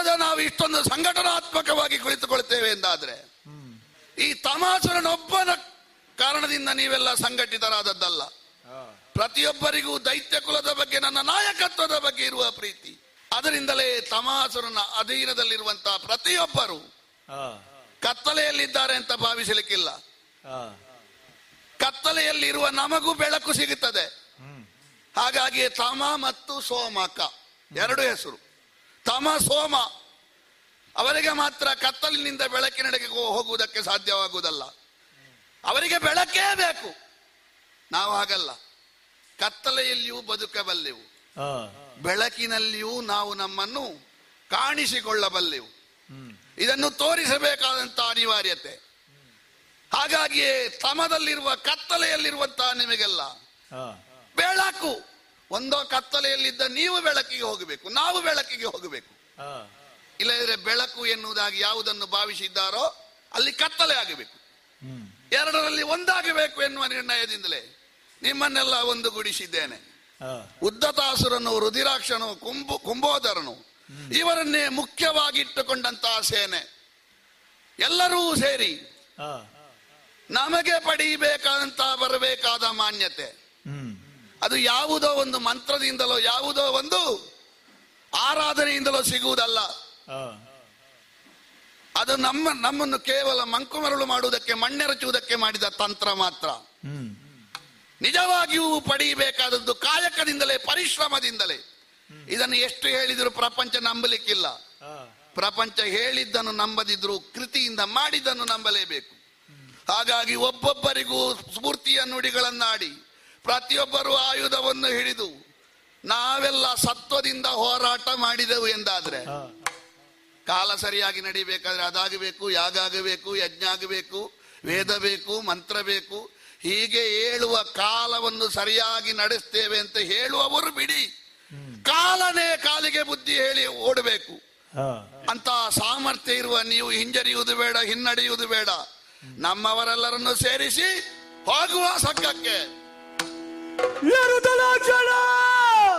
ಇಲ್ಲದ ನಾವು ಇಷ್ಟೊಂದು ಸಂಘಟನಾತ್ಮಕವಾಗಿ ಕುಳಿತುಕೊಳ್ತೇವೆ ಎಂದಾದ್ರೆ ಈ ತಮಾಸುರನೊಬ್ಬನ ಕಾರಣದಿಂದ ನೀವೆಲ್ಲ ಸಂಘಟಿತರಾದದ್ದಲ್ಲ ಪ್ರತಿಯೊಬ್ಬರಿಗೂ ದೈತ್ಯ ಕುಲದ ಬಗ್ಗೆ ನನ್ನ ನಾಯಕತ್ವದ ಬಗ್ಗೆ ಇರುವ ಪ್ರೀತಿ ಅದರಿಂದಲೇ ತಮಾಸುರನ ಅಧೀನದಲ್ಲಿರುವಂತಹ ಪ್ರತಿಯೊಬ್ಬರು ಕತ್ತಲೆಯಲ್ಲಿದ್ದಾರೆ ಅಂತ ಭಾವಿಸಲಿಕ್ಕಿಲ್ಲ ಕತ್ತಲೆಯಲ್ಲಿರುವ ನಮಗೂ ಬೆಳಕು ಸಿಗುತ್ತದೆ ಹಾಗಾಗಿ ತಮ ಮತ್ತು ಸೋಮಕ ಎರಡು ಹೆಸರು ತಮ ಸೋಮ ಅವರಿಗೆ ಮಾತ್ರ ಕತ್ತಲಿನಿಂದ ಬೆಳಕಿನೆಡೆಗೆ ಹೋ- ಹೋಗುವುದಕ್ಕೆ ಸಾಧ್ಯವಾಗುವುದಲ್ಲ ಅವರಿಗೆ ಬೆಳಕೇ ಬೇಕು ನಾವು ಹಾಗಲ್ಲ ಕತ್ತಲೆಯಲ್ಲಿಯೂ ಬದುಕಬಲ್ಲೆವು ಬೆಳಕಿನಲ್ಲಿಯೂ ನಾವು ನಮ್ಮನ್ನು ಕಾಣಿಸಿಕೊಳ್ಳಬಲ್ಲೆವು ಇದನ್ನು ತೋರಿಸಬೇಕಾದಂತಹ ಅನಿವಾರ್ಯತೆ ಹಾಗಾಗಿಯೇ ತಮದಲ್ಲಿರುವ ಕತ್ತಲೆಯಲ್ಲಿರುವಂತಹ ನಿಮಗೆಲ್ಲ ಬೆಳಕು ಒಂದೋ ಕತ್ತಲೆಯಲ್ಲಿದ್ದ ನೀವು ಬೆಳಕಿಗೆ ಹೋಗಬೇಕು ನಾವು ಬೆಳಕಿಗೆ ಹೋಗಬೇಕು ಇಲ್ಲದಿದ್ರೆ ಬೆಳಕು ಎನ್ನುವುದಾಗಿ ಯಾವುದನ್ನು ಭಾವಿಸಿದ್ದಾರೋ ಅಲ್ಲಿ ಕತ್ತಲೆ ಆಗಬೇಕು ಎರಡರಲ್ಲಿ ಒಂದಾಗಬೇಕು ಎನ್ನುವ ನಿರ್ಣಯದಿಂದಲೇ ನಿಮ್ಮನ್ನೆಲ್ಲ ಒಂದುಗೂಡಿಸಿದ್ದೇನೆ ಉದ್ದತಾಸುರನು ರುದಿರಾಕ್ಷನು ಕುಂಭು ಕುಂಬೋದರನು ಇವರನ್ನೇ ಮುಖ್ಯವಾಗಿಟ್ಟುಕೊಂಡಂತಹ ಸೇನೆ ಎಲ್ಲರೂ ಸೇರಿ ನಮಗೆ ಪಡೆಯಬೇಕಾದಂತಹ ಬರಬೇಕಾದ ಮಾನ್ಯತೆ ಅದು ಯಾವುದೋ ಒಂದು ಮಂತ್ರದಿಂದಲೋ ಯಾವುದೋ ಒಂದು ಆರಾಧನೆಯಿಂದಲೋ ಸಿಗುವುದಲ್ಲ ಅದು ನಮ್ಮ ನಮ್ಮನ್ನು ಕೇವಲ ಮಂಕುಮರಳು ಮಾಡುವುದಕ್ಕೆ ಮಣ್ಣೆರಚುವುದಕ್ಕೆ ಮಾಡಿದ ತಂತ್ರ ಮಾತ್ರ ನಿಜವಾಗಿಯೂ ಪಡೆಯಬೇಕಾದದ್ದು ಕಾಯಕದಿಂದಲೇ ಪರಿಶ್ರಮದಿಂದಲೇ ಇದನ್ನು ಎಷ್ಟು ಹೇಳಿದರೂ ಪ್ರಪಂಚ ನಂಬಲಿಕ್ಕಿಲ್ಲ ಪ್ರಪಂಚ ಹೇಳಿದ್ದನ್ನು ನಂಬದಿದ್ರು ಕೃತಿಯಿಂದ ಮಾಡಿದ್ದನ್ನು ನಂಬಲೇಬೇಕು ಹಾಗಾಗಿ ಒಬ್ಬೊಬ್ಬರಿಗೂ ಸ್ಫೂರ್ತಿಯ ನುಡಿಗಳನ್ನಾಡಿ ಪ್ರತಿಯೊಬ್ಬರು ಆಯುಧವನ್ನು ಹಿಡಿದು ನಾವೆಲ್ಲ ಸತ್ವದಿಂದ ಹೋರಾಟ ಮಾಡಿದೆವು ಎಂದಾದ್ರೆ ಕಾಲ ಸರಿಯಾಗಿ ನಡಿಬೇಕಾದ್ರೆ ಅದಾಗಬೇಕು ಯಾಗಾಗಬೇಕು ಯಜ್ಞ ಆಗಬೇಕು ವೇದ ಬೇಕು ಮಂತ್ರ ಬೇಕು ಹೀಗೆ ಹೇಳುವ ಕಾಲವನ್ನು ಸರಿಯಾಗಿ ನಡೆಸ್ತೇವೆ ಅಂತ ಹೇಳುವವರು ಬಿಡಿ ಕಾಲನೇ ಕಾಲಿಗೆ ಬುದ್ಧಿ ಹೇಳಿ ಓಡಬೇಕು ಅಂತ ಸಾಮರ್ಥ್ಯ ಇರುವ ನೀವು ಹಿಂಜರಿಯುವುದು ಬೇಡ ಹಿನ್ನಡೆಯುವುದು ಬೇಡ ನಮ್ಮವರೆಲ್ಲರನ್ನು ಸೇರಿಸಿ ಹೋಗುವ ಸಕ್ಕಕ್ಕೆ ಎರಡು ಲಕ್ಷಣ